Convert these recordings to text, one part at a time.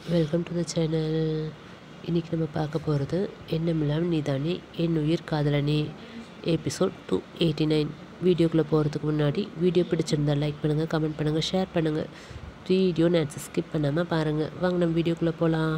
welcome to the channel இன்றைக்கி நம்ம பார்க்க போகிறது எண்ணமில்லாம் நீதானே என் உயிர் காதலனே எபிசோட் டூ எயிட்டி நைன் வீடியோக்குள்ளே போகிறதுக்கு முன்னாடி வீடியோ பிடிச்சிருந்தா லைக் பண்ணுங்கள் கமெண்ட் பண்ணுங்கள் ஷேர் பண்ணுங்கள் வீடியோ நேரத்தை ஸ்கிப் பண்ணாமல் பாருங்கள் வாங்க நம்ம வீடியோக்குள்ளே போகலாம்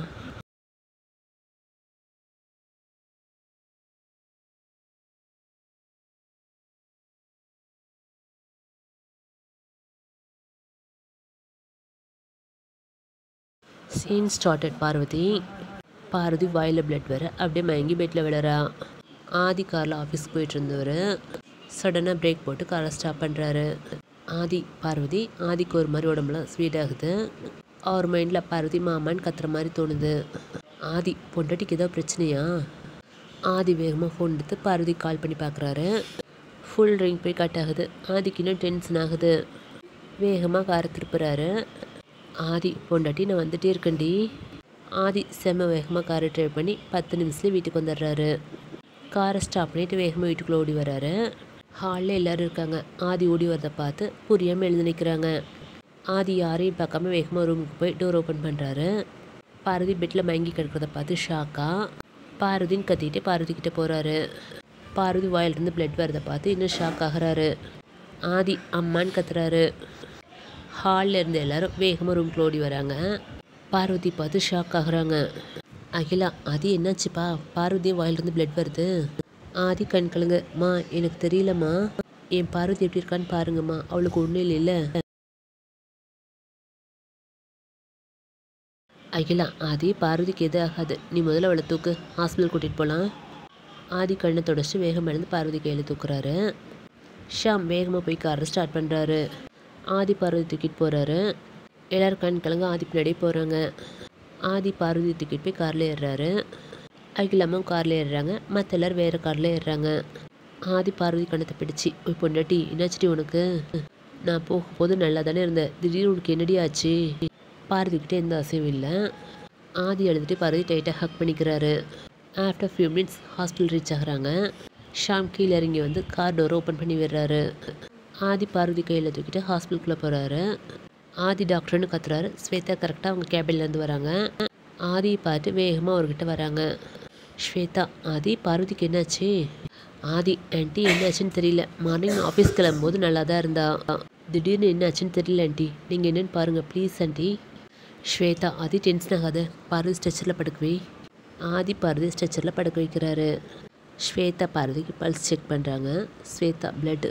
சீன் ஸ்டார்டட் பார்வதி பார்வதி வாயில் பிளட் வர அப்படியே மயங்கி பெட்டில் விழறா ஆதி காரில் ஆஃபீஸ்க்கு போயிட்டு இருந்தவர் சடனாக பிரேக் போட்டு காரை ஸ்டாப் பண்ணுறாரு ஆதி பார்வதி ஆதிக்கு ஒரு மாதிரி உடம்புலாம் ஸ்வீட் ஆகுது அவர் மைண்டில் பார்வதி மாமான்னு கத்துற மாதிரி தோணுது ஆதி பொண்டாட்டிக்கு ஏதோ பிரச்சனையா ஆதி வேகமாக ஃபோன் எடுத்து பார்வதி கால் பண்ணி பார்க்குறாரு ஃபுல் ரிங் போய் கட் ஆகுது ஆதிக்கு இன்னும் டென்ஷன் ஆகுது வேகமாக காரை திருப்புறாரு ஆதி பொண்டாட்டி நான் வந்துட்டே இருக்கேன்டி ஆதி செம்ம வேகமாக காரை ட்ரைவ் பண்ணி பத்து நிமிஷத்துல வீட்டுக்கு வந்துடுறாரு காரை ஸ்டாப் பண்ணிட்டு வேகமாக வீட்டுக்குள்ளே ஓடி வராரு ஹாலில் எல்லோரும் இருக்காங்க ஆதி ஓடி வரதை பார்த்து புரியாமல் எழுந்து நிற்கிறாங்க ஆதி யாரையும் பார்க்காம வேகமாக ரூமுக்கு போய் டோர் ஓப்பன் பண்ணுறாரு பார்வதி பெட்டில் மயங்கி கிடக்கிறத பார்த்து ஷாக்கா பார்வதின்னு கத்திட்டு பார்வதி கிட்ட போகிறாரு பார்வதி வாயிலிருந்து பிளட் வரதை பார்த்து இன்னும் ஷாக் ஆகுறாரு ஆதி அம்மான்னு கத்துறாரு ஹாலில் இருந்த எல்லாரும் வேகமாக ரூம்குள்ள ஓடி வராங்க பார்வதி பார்த்து ஷாக் ஆகுறாங்க அகிலா ஆதி என்னாச்சுப்பா பார்வதி வாயிலிருந்து பிளட் வருது ஆதி கண் கலங்க மா எனக்கு தெரியலம்மா என் பார்வதி எப்படி இருக்கான்னு பாருங்கம்மா அவளுக்கு ஒன்றும் இல்லைல்ல அகிலா ஆதி பார்வதிக்கு எது ஆகாது நீ முதல்ல அவளை தூக்கு ஹாஸ்பிட்டல் கூட்டிகிட்டு போகலாம் ஆதி கண்ணை தொடச்சி வேகம் இழந்து பார்வதி கையில் தூக்குறாரு ஷாம் வேகமாக போய் காரை ஸ்டார்ட் பண்ணுறாரு ஆதி பார்வதி தூக்கிட்டு போகிறாரு எல்லோரும் கண் கலங்க ஆதி பின்னாடியே போகிறாங்க ஆதி பார்வதி தூக்கிட்டு போய் காரில் ஏறுறாரு அகிலாமும் காரில் ஏறுறாங்க மற்ற எல்லோரும் வேறு காரில் ஏறுறாங்க ஆதி பார்வதி கணத்தை பிடிச்சி போய் பொண்டாட்டி என்னாச்சுடி உனக்கு நான் போகும்போது நல்லா தானே இருந்தேன் திடீர்னு உனக்கு என்னடி ஆச்சு பார்வதிக்கிட்டே எந்த அசையும் இல்லை ஆதி எழுதிட்டு பார்வதி டைட்டாக ஹக் பண்ணிக்கிறாரு after few minutes hospital reach ஆகுறாங்க ஷாம் கீழே இறங்கி வந்து கார் டோரை ஓப்பன் பண்ணி விடுறாரு ஆதி பார்வதி கையில் தூக்கிட்டு ஹாஸ்பிட்டலுக்குள்ளே போகிறாரு ஆதி டாக்டர்னு கத்துறாரு ஸ்வேதா கரெக்டாக அவங்க கேபின்லேருந்து வராங்க ஆதியை பார்த்து வேகமாக அவர்கிட்ட வராங்க ஸ்வேதா ஆதி பார்வதிக்கு என்னாச்சு ஆதி ஆண்டி என்னாச்சுன்னு தெரியல மார்னிங் ஆஃபீஸ் கிளம்பும்போது நல்லா தான் இருந்தா திடீர்னு என்னாச்சுன்னு தெரியல ஆண்டி நீங்கள் என்னன்னு பாருங்கள் please aunty Swetha Aadhi tension ஆகாத பார்வதி ஸ்ட்ரெச்சரில் படுக்கவே ஆதி பார்வதி ஸ்ட்ரெச்சரில் படுக்க வைக்கிறாரு ஸ்வேதா பார்வதிக்கு பல்ஸ் செக் பண்ணுறாங்க ஸ்வேதா பிளட்டு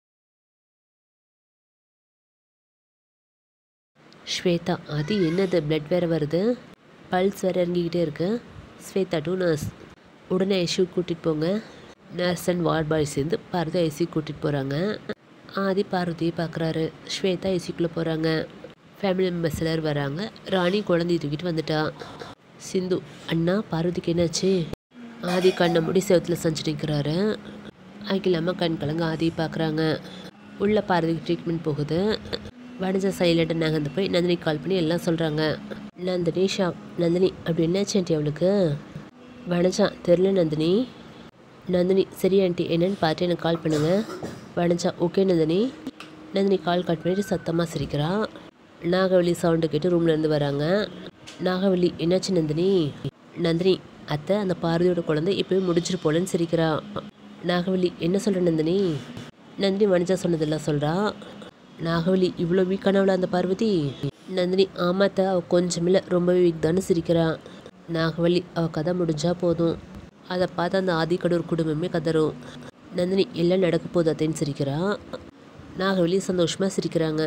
ஸ்வேதா அது என்னது பிளட் வேறு வருது பல்ஸ் வேறு இறங்கிக்கிட்டே இருக்கு ஸ்வேதா டூ நர்ஸ் உடனே ஐசியூ கூட்டிகிட்டு போங்க நர்ஸ் அண்ட் வார்ட் பாய் சேர்ந்து பார்வதி ஐசியூ கூட்டிகிட்டு போகிறாங்க ஆதி பார்வதியை பார்க்குறாரு ஸ்வேதா ஐசியூக்குள்ளே போகிறாங்க ஃபேமிலி மெம்பர்ஸ் எல்லோரும் வராங்க ராணி குழந்தைய தூக்கிட்டு வந்துட்டா சிந்து அண்ணா பார்வதிக்கு என்னாச்சு ஆதி கண்ணை முடி செவத்தில் செஞ்சு நிற்கிறாரு அகிலாமல் கண் கலங்க ஆதியை பார்க்குறாங்க உள்ள பார்வதிக்கு ட்ரீட்மெண்ட் போகுது வடிஞ்ச சைலண்ட்டு நகர்ந்து போய் நந்தினி கால் பண்ணி எல்லாம் சொல்கிறாங்க நந்தினி ஷா நந்தினி அப்படி என்னாச்சு ஆண்டி அவளுக்கு வனஜா தெரில நந்தினி நந்தினி சரி ஆண்டி என்னன்னு பார்த்து எனக்கு கால் பண்ணுங்க Vanaja okay Nandhini Nandhini call cut பண்ணிட்டு சத்தமாக சிரிக்கிறா நாகவல்லி சவுண்டு கேட்டு ரூம்லேருந்து வராங்க நாகவல்லி என்னாச்சு நந்தினி நந்தினி அத்தை அந்த பார்வதியோட குழந்தை இப்போவே முடிச்சிட்டு போலன்னு சிரிக்கிறா நாகவல்லி என்ன சொல்கிற நந்தினி நந்தினி வனஜா சொன்னதெல்லாம் சொல்கிறா நாகவலி இவ்வளோ வீக்கானவளா அந்த பார்வதி நந்தினி ஆமாத்த அவள் கொஞ்சமில்ல ரொம்பவே வீக் தானே சிரிக்கிறா நாகவலி அவள் கதை முடிஞ்சா போதும் அதை பார்த்து அந்த ஆதிக்கடூர் குடும்பமே கதறும் நந்தினி எல்லாம் நடக்க போகுது அத்தைன்னு சிரிக்கிறா நாகவலி சந்தோஷமாக சிரிக்கிறாங்க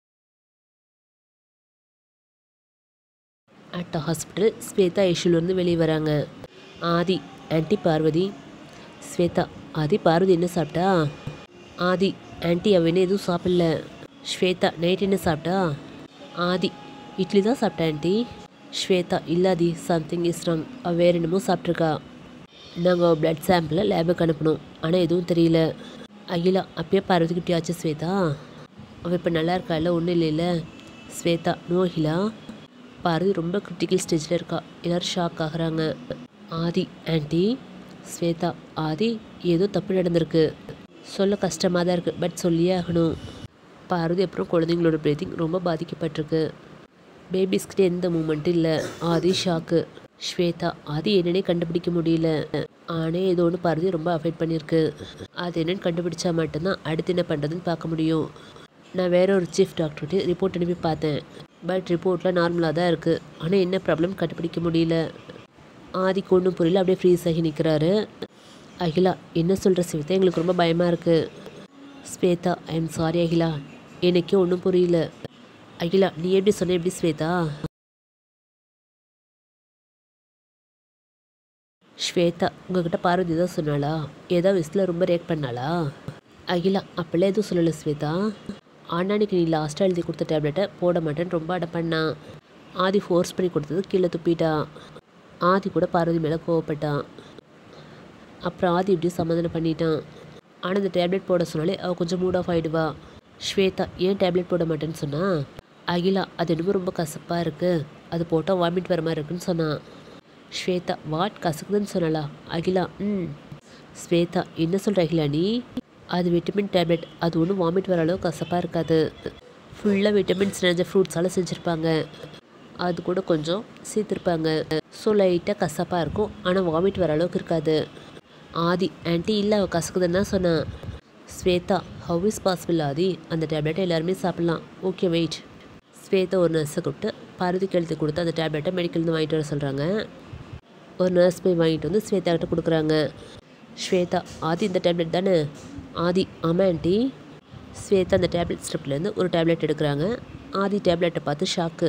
அட் ஹாஸ்பிட்டல் ஸ்வேதா ஐஷுலேருந்து வெளியே வராங்க ஆதி ஆன்டி பார்வதி ஸ்வேதா ஆதி பார்வதி என்ன சாப்பிட்டா ஆதி ஆன்டி அவ என்ன எதுவும் சாப்பிடல ஸ்வேதா நைட் என்ன சாப்பிட்டா ஆதி இட்லி தான் சாப்பிட்டா ஆண்டி ஸ்வேதா இல்லாதி சம்திங் இஸ் ராங் அவள் வேறு என்னமோ சாப்பிட்ருக்கா நாங்கள் பிளட் சாம்பிளை லேபுக்கு அனுப்பணும் ஆனால் எதுவும் தெரியல அகிலா அப்பயே பார்வதிக்கு இப்படி ஆச்சு ஸ்வேதா அவள் இப்போ நல்லா இருக்கால ஒன்றும் இல்லைல்ல ஸ்வேதா நோ அகிலா பார்வதி ரொம்ப கிரிட்டிக்கல் ஸ்டேஜில் இருக்கா எல்லோரும் ஷாக் ஆகுறாங்க ஆதி ஆண்டி ஸ்வேதா ஆதி ஏதோ தப்பு நடந்திருக்கு சொல்ல கஷ்டமாக தான் இருக்குது பட் சொல்லியே ஆகணும் பார்வதி அப்புறம் குழந்தைங்களோட பிரீத்திங் ரொம்ப பாதிக்கப்பட்டிருக்கு பேபிஸ்கிட்ட எந்த மூமெண்ட்டும் இல்லை ஆதி ஷாக்கு ஸ்வேதா அது என்னன்னே கண்டுபிடிக்க முடியல ஆனே ஏதோ ஒன்று பாரதி ரொம்ப அஃபெக்ட் பண்ணியிருக்கு அது என்னன்னு கண்டுபிடிச்சா மட்டும்தான் அடுத்து என்ன பண்ணுறதுன்னு பார்க்க முடியும் நான் வேற ஒரு சீஃப் டாக்டர்கிட்ட ரிப்போர்ட் அனுப்பி பார்த்தேன் பட் ரிப்போர்ட்டில் நார்மலாக தான் இருக்குது ஆனால் என்ன ப்ராப்ளம் கண்டுபிடிக்க முடியல ஆதிக்கு ஒன்றும் புரியல அப்படியே ஃப்ரீஸ் ஆகி நிற்கிறாரு அகிலா என்ன சொல்கிற ஸ்வேதா எங்களுக்கு ரொம்ப பயமாக இருக்குது Swetha I am sorry Akila எனக்கே ஒன்றும் புரியல அகிலா நீ எப்படி சொன்ன எப்படி ஸ்வேதா ஸ்வேதா உங்ககிட்ட பார்வதி தான் சொன்னாளா ஏதோ விசில் ரொம்ப ரியாக்ட் பண்ணாளா அகிலா அப்பெல்லாம் எதுவும் சொல்லலை ஸ்வேதா ஆண்டானிக்கு நீ லாஸ்ட்டாக எழுதி கொடுத்த டேப்லெட்டை போட மாட்டேன்னு ரொம்ப அடம் பண்ணான் ஆதி ஃபோர்ஸ் பண்ணி கொடுத்தது கீழே துப்பிட்டான் ஆதி கூட பார்வதி மேலே கோவப்பட்டான் அப்புறம் ஆதி இப்படி சமாதானம் பண்ணிட்டான் ஆனால் இந்த டேப்லெட் போட சொன்னாலே அவள் கொஞ்சம் மூட் ஆஃப் ஆகிடுவா ஸ்வேதா ஏன் டேப்லெட் போட மாட்டேன்னு சொன்னா அகிலா அது என்னமோ ரொம்ப கசப்பாக இருக்குது அது போட்டால் வாமிட் வர மாதிரி இருக்குன்னு சொன்னான் ஸ்வேதா வாட் கசக்குதுன்னு சொன்னாளா அகிலா ம் ஸ்வேதா என்ன சொல்கிற அகிலா நீ அது விட்டமின் டேப்லெட் அது ஒன்றும் வாமிட் வர அளவு கசப்பாக இருக்காது ஃபுல்லாக விட்டமின்ஸ் நிறைஞ்ச ஃப்ரூட்ஸால் செஞ்சுருப்பாங்க அது கூட கொஞ்சம் சேர்த்துருப்பாங்க ஸோ லைட்டாக கசப்பாக இருக்கும் ஆனால் வாமிட் வர அளவுக்கு இருக்காது ஆதி ஆன்ட்டி இல்லை அவள் கசக்குதுன்னு தான் சொன்னான் Swetha how is possible Aadhi அந்த டேப்லெட்டை எல்லாருமே சாப்பிட்லாம் ஓகே வெயிட் ஸ்வேதா ஒரு நர்ஸை கூப்பிட்டு பார்வதிக்கு எழுதி கொடுத்து அந்த டேப்லெட்டை மெடிக்கல்னு வாங்கிட்டு வர சொல்கிறாங்க ஒரு நர்ஸ் போய் வாங்கிட்டு வந்து ஸ்வேதா கிட்ட கொடுக்குறாங்க ஸ்வேதா ஆதி இந்த டேப்லெட் தானே ஆதி ஆமாம் ஆண்டி ஸ்வேதா அந்த டேப்லெட் ஸ்ட்ரிப்லேருந்து ஒரு டேப்லெட் எடுக்கிறாங்க ஆதி டேப்லெட்டை பார்த்து ஷாக்கு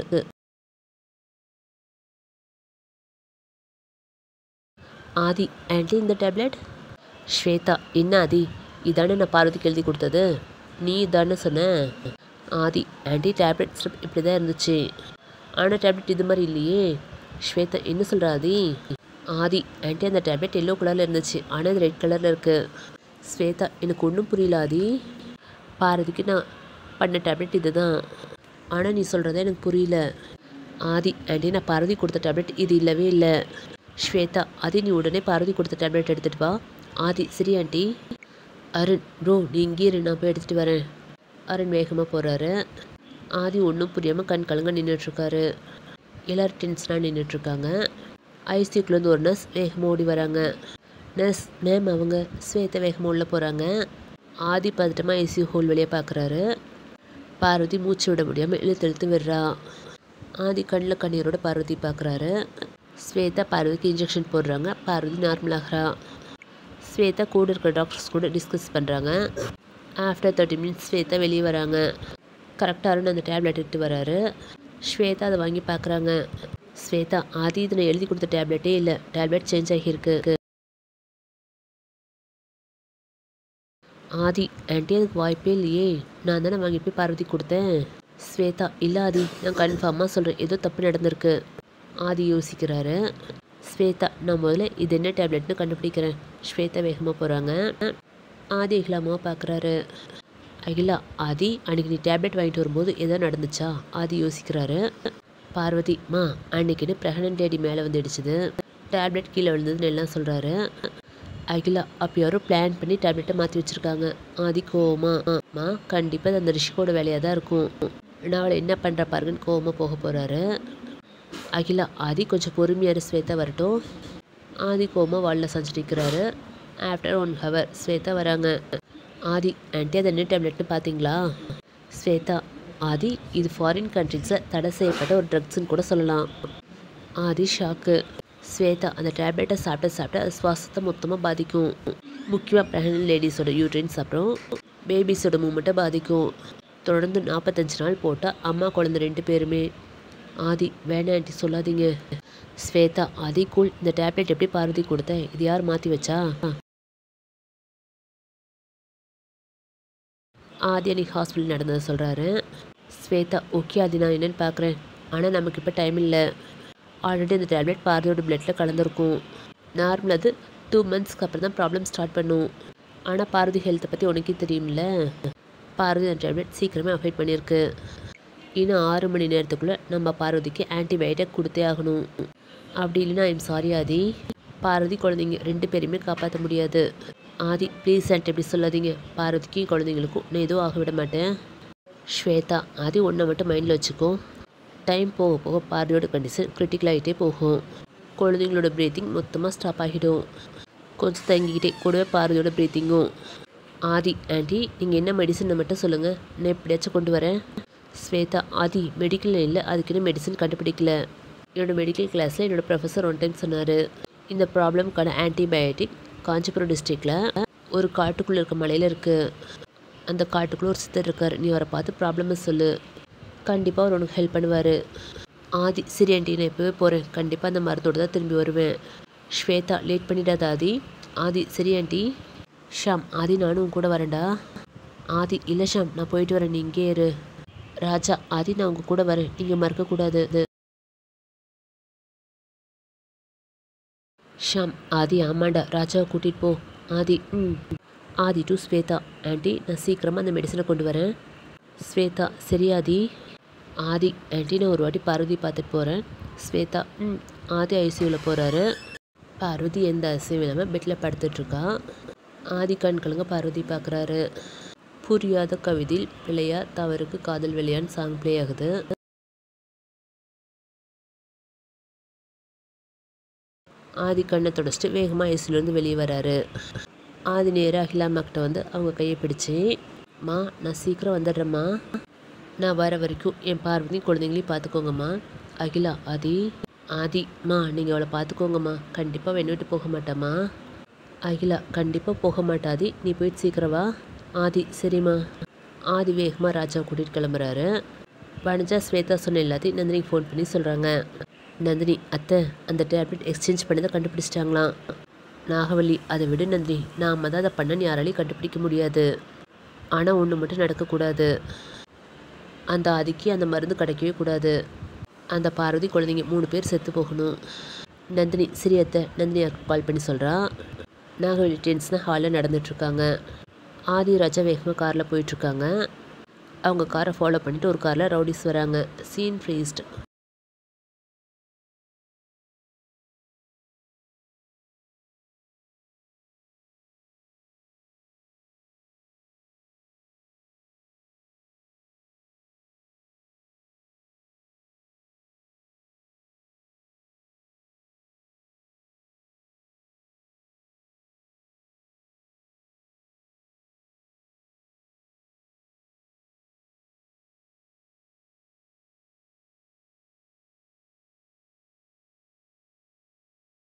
ஆதி ஆண்டி இந்த டேப்லெட் ஸ்வேதா என்ன ஆதி இதானே நான் பார்வதிக்கு எழுதி கொடுத்தது நீ இதானே சொன்ன ஆதி ஆண்டி டேப்லெட் ஸ்ட்ரிப் இப்படி தான் இருந்துச்சு ஆனால் டேப்லெட் இது மாதிரி இல்லையே ஸ்வேதா என்ன சொல்கிற ஆதி ஆதி ஆண்டி அந்த டேப்லெட் எல்லோ கலரில் இருந்துச்சு ஆனால் இது ரெட் கலரில் இருக்குது ஸ்வேதா எனக்கு ஒன்றும் புரியல ஆதி பாரதிக்கு நான் பண்ண டேப்லெட் இது தான் ஆனால் நீ சொல்கிறத எனக்கு புரியல ஆதி ஆண்டி நான் பாரதி கொடுத்த டேப்லெட் இது இல்லவே இல்லை ஸ்வேதா ஆதி நீ உடனே பாரதி கொடுத்த டேப்லெட் எடுத்துகிட்டு வா ஆதி சரி ஆண்டி அருண் ப்ரோ நீ இங்கே இரு நான் போய் எடுத்துகிட்டு வரேன் அருண் வேகமாக போகிறாரு ஆதி ஒன்றும் புரியாமல் கண் கலங்க நின்றுட்டுருக்காரு எல்லோரும் டென்ஷனாக நின்றுட்டுருக்காங்க ஐசியூக்குலேருந்து ஒரு நர்ஸ் வேகமாக ஓடி வராங்க நர்ஸ் மேம் அவங்க ஸ்வேதா வேகமாக உள்ளே போகிறாங்க ஆதி பதட்டமாக ஐசியூ ஹோல் வழியாக பார்க்குறாரு பார்வதி மூச்சு விட முடியாமல் இழுத்து இழுத்து விடுறா ஆதி கண்ணில் கண்ணீரோட பார்வதி பார்க்குறாரு ஸ்வேதா பார்வதிக்கு இன்ஜெக்ஷன் போடுறாங்க பார்வதி நார்மல் ஆகிறா ஸ்வேதா கூட இருக்கிற டாக்டர்ஸ் கூட டிஸ்கஸ் பண்ணுறாங்க ஆஃப்டர் தேர்ட்டி மினிட்ஸ் ஸ்வேதா வெளியே வராங்க கரெக்டாக அருண் அந்த டேப்லெட் எடுத்து வராரு ஸ்வேதா அதை வாங்கி பார்க்குறாங்க ஸ்வேதா ஆதி இது நான் எழுதி கொடுத்த டேப்லெட்டே இல்லை டேப்லெட் சேஞ்ச் ஆகியிருக்கு ஆதி ஆண்டி அதுக்கு வாய்ப்பே இல்லையே நான் தானே வாங்கிட்டு போய் பார்வதி கொடுத்தேன் ஸ்வேதா இல்லை ஆதி நான் கன்ஃபார்மாக சொல்கிறேன் ஏதோ தப்பு நடந்திருக்கு ஆதி யோசிக்கிறாரு ஸ்வேதா நான் முதல்ல இது என்ன டேப்லெட்னு கண்டுபிடிக்கிறேன் ஸ்வேதா வேகமாக போகிறாங்க ஆதி அகிலாமாவை பார்க்குறாரு அகிலா ஆதி அன்னைக்கு நீ டேப்லெட் வாங்கிட்டு வரும்போது எதோ நடந்துச்சா ஆதி யோசிக்கிறாரு பார்வதி மா அன்னைக்குன்னு ப்ரெக்னென்ட் லேடி மேலே வந்து இடிச்சுது டேப்லெட் கீழே விழுந்ததுன்னு எல்லாம் சொல்கிறாரு அகிலா அப்போ யாரோ பிளான் பண்ணி டேப்லெட்டை மாற்றி வச்சுருக்காங்க ஆதி கோவமா மா கண்டிப்பாக அது அந்த ரிஷிக்கோட வேலையாக தான் இருக்கும் நான் அவளை என்ன பண்ணுற பாருங்கன்னு கோவமாக போக போகிறாரு அகிலா ஆதி கொஞ்சம் பொறுமையாக ஸ்வேதா வரட்டும் ஆதி கோவமாக வாலில் சஞ்சு நிற்கிறாரு ஆஃப்டர் ஒன் ஹவர் ஸ்வேதா வராங்க ஆதி ஆன்ட்டி அது என்ன டேப்லெட்னு பார்த்தீங்களா ஸ்வேதா ஆதி இது ஃபாரின் கண்ட்ரீஸில் தடை செய்யப்பட்ட ஒரு ட்ரக்ஸ்ன்னு கூட சொல்லலாம் ஆதி ஷாக்கு ஸ்வேதா அந்த டேப்லெட்டை சாப்பிட்ட சாப்பிட்ட அது சுவாசத்தை மொத்தமாக பாதிக்கும் முக்கியமாக ப்ரெக்னென்ட் லேடிஸோட யூட்ரின்ஸ் அப்புறம் பேபிஸோட மூமெண்ட்டை பாதிக்கும் தொடர்ந்து நாற்பத்தஞ்சு நாள் போட்டால் அம்மா குழந்தை ரெண்டு பேருமே ஆதி வேணாம் ஆண்டி சொல்லாதீங்க ஸ்வேதா ஆதி கூல் இந்த டேப்லெட் எப்படி பார்வதி கொடுத்தேன் இது யார் மாற்றி வச்சா ஆதி அன்னைக்கு ஹாஸ்பிட்டல் நடந்ததை சொல்கிறாரு ஸ்வேதா ஓகே ஆதி நான் என்னென்னு பார்க்குறேன் ஆனால் நமக்கு இப்போ டைம் இல்லை ஆல்ரெடி அந்த டேப்லெட் பார்வதியோட பிளட்டில் கலந்துருக்கும் நார்மல் அது டூ மந்த்ஸ்க்கு அப்புறம் தான் ப்ராப்ளம் ஸ்டார்ட் பண்ணும் ஆனால் பார்வதி ஹெல்த்தை பற்றி உனக்கே தெரியும்ல பார்வதி அந்த டேப்லெட் சீக்கிரமே அஃபெக்ட் பண்ணியிருக்கு இன்னும் ஆறு மணி நேரத்துக்குள்ளே நம்ம பார்வதிக்கு ஆன்டிபயோட்டிக் கொடுத்தே ஆகணும் அப்படி இல்லைன்னா ஐம் சாரி ஆதி பார்வதி குழந்தைங்க ரெண்டு பேரையுமே காப்பாற்ற முடியாது ஆதி ப்ளீஸ் ஆன்ட்டி எப்படி சொல்லாதீங்க பார்வதிக்கும் குழந்தைங்களுக்கும் நான் எதுவும் ஆக விட மாட்டேன் ஸ்வேதா ஆதி ஒன்றை மட்டும் மைண்டில் வச்சுக்கோ டைம் போக போக பார்வையோட கண்டிஷன் கிரிட்டிக்கல் ஆகிட்டே போகும் குழந்தைங்களோட ப்ரீத்திங் மொத்தமாக ஸ்டாப் ஆகிடும் கொஞ்சம் தங்கிக்கிட்டே கூடவே பார்வையோட ப்ரீத்திங்கும் ஆதி ஆண்டி நீங்கள் என்ன மெடிசன் மட்டும் சொல்லுங்கள் நான் எப்படியாச்சும் கொண்டு வரேன் ஸ்வேதா ஆதி மெடிக்கல் லைனில் அதுக்குன்னு மெடிசன் கண்டுபிடிக்கல என்னோட மெடிக்கல் கிளாஸில் என்னோட ப்ரொஃபஸர் ஒன் டைம் சொன்னார் இந்த ப்ராப்ளம்க்கான ஆன்டிபயோட்டிக் காஞ்சிபுரம் டிஸ்ட்ரிக்டில் ஒரு காட்டுக்குள்ளே இருக்க மலையில் இருக்குது அந்த காட்டுக்குள்ளே ஒரு சித்தர் இருக்கார் நீ அவரை பார்த்து ப்ராப்ளமை சொல்லு கண்டிப்பாக அவர் உனக்கு ஹெல்ப் பண்ணுவார் ஆதி சரி ஆண்டி நான் இப்போவே போகிறேன் கண்டிப்பாக அந்த மருந்தோடு தான் திரும்பி வருவேன் ஸ்வேதா லேட் பண்ணிடாத ஆதி ஆதி சரி ஆண்டி ஷாம் ஆதி நானும் உன் கூட வரேன்டா ஆதி இல்லை ஷாம் நான் போயிட்டு வரேன் நீ இங்கே இரு ராஜா ஆதி நான் உங்கள் கூட வரேன் நீங்கள் மறக்கக்கூடாது ஷாம் ஆதி ஆமாண்டா ராஜாவை கூட்டிகிட்டு போ ஆதி ம் ஆதி டு ஸ்வேதா ஆண்டி நான் சீக்கிரமாக அந்த மெடிசனை கொண்டு வரேன் ஸ்வேதா சரி ஆதி ஆதி ஆண்டி நான் ஒரு வாட்டி பார்வதி பார்த்துட்டு போகிறேன் ஸ்வேதா ம் ஆதி ஐசியூவில் போகிறாரு பார்வதி எந்த அசையும் இல்லாமல் பெட்டில் படுத்துட்ருக்கா ஆதி கண் கலங்க பார்வதி பார்க்குறாரு புரியாத கவிதையில் பிள்ளையா தவறுக்கு காதல் வெளியான்னு சாங் ப்ளே ஆகுது ஆதி கண்ணை தொடச்சிட்டு வேகமாக ஐசியூலேருந்து வெளியே வராரு ஆதி நேராக அகிலாம்மாக்கிட்ட வந்து அவங்க கையை பிடிச்சி மா நான் சீக்கிரம் வந்துடுறேம்மா நான் வர வரைக்கும் என் பார்வதி குழந்தைங்களையும் பார்த்துக்கோங்கம்மா அகிலா ஆதி ஆதி மா நீங்கள் அவளை பார்த்துக்கோங்கம்மா கண்டிப்பாக என்னை விட்டு போக மாட்டாம்மா அகிலா கண்டிப்பாக போக மாட்டாதி நீ போயிட்டு சீக்கிரம் வா ஆதி சரிம்மா ஆதி வேகமாக ராஜாவை கூட்டிகிட்டு கிளம்புறாரு வனஜா ஸ்வேதா சொன்ன எல்லாத்தையும் நந்தினிக்கு ஃபோன் பண்ணி சொல்கிறாங்க நந்தினி அத்தை அந்த டேப்லெட் எக்ஸ்சேஞ்ச் பண்ணதை கண்டுபிடிச்சிட்டாங்களாம் நாகவல்லி அதை விடு நந்தினி நாம் தான் அதை பண்ணன்னு யாராலையும் கண்டுபிடிக்க முடியாது ஆனால் ஒன்று மட்டும் நடக்கக்கூடாது அந்த ஆதிக்கு அந்த மருந்து கிடைக்கவே கூடாது அந்த பார்வதி குழந்தைங்க மூணு பேர் செத்து போகணும் நந்தினி சரி அத்தை நந்தினி கால் பண்ணி சொல்கிறா நாகவல்லி டென்ஸ்னால் ஹாலில் நடந்துட்டுருக்காங்க ஆதி ராஜா வேகமாக காரில் போயிட்டுருக்காங்க அவங்க காரை ஃபாலோ பண்ணிவிட்டு ஒரு காரில் ரவுடிஸ் வராங்க சீன் ஃப்ரீஸ்ட்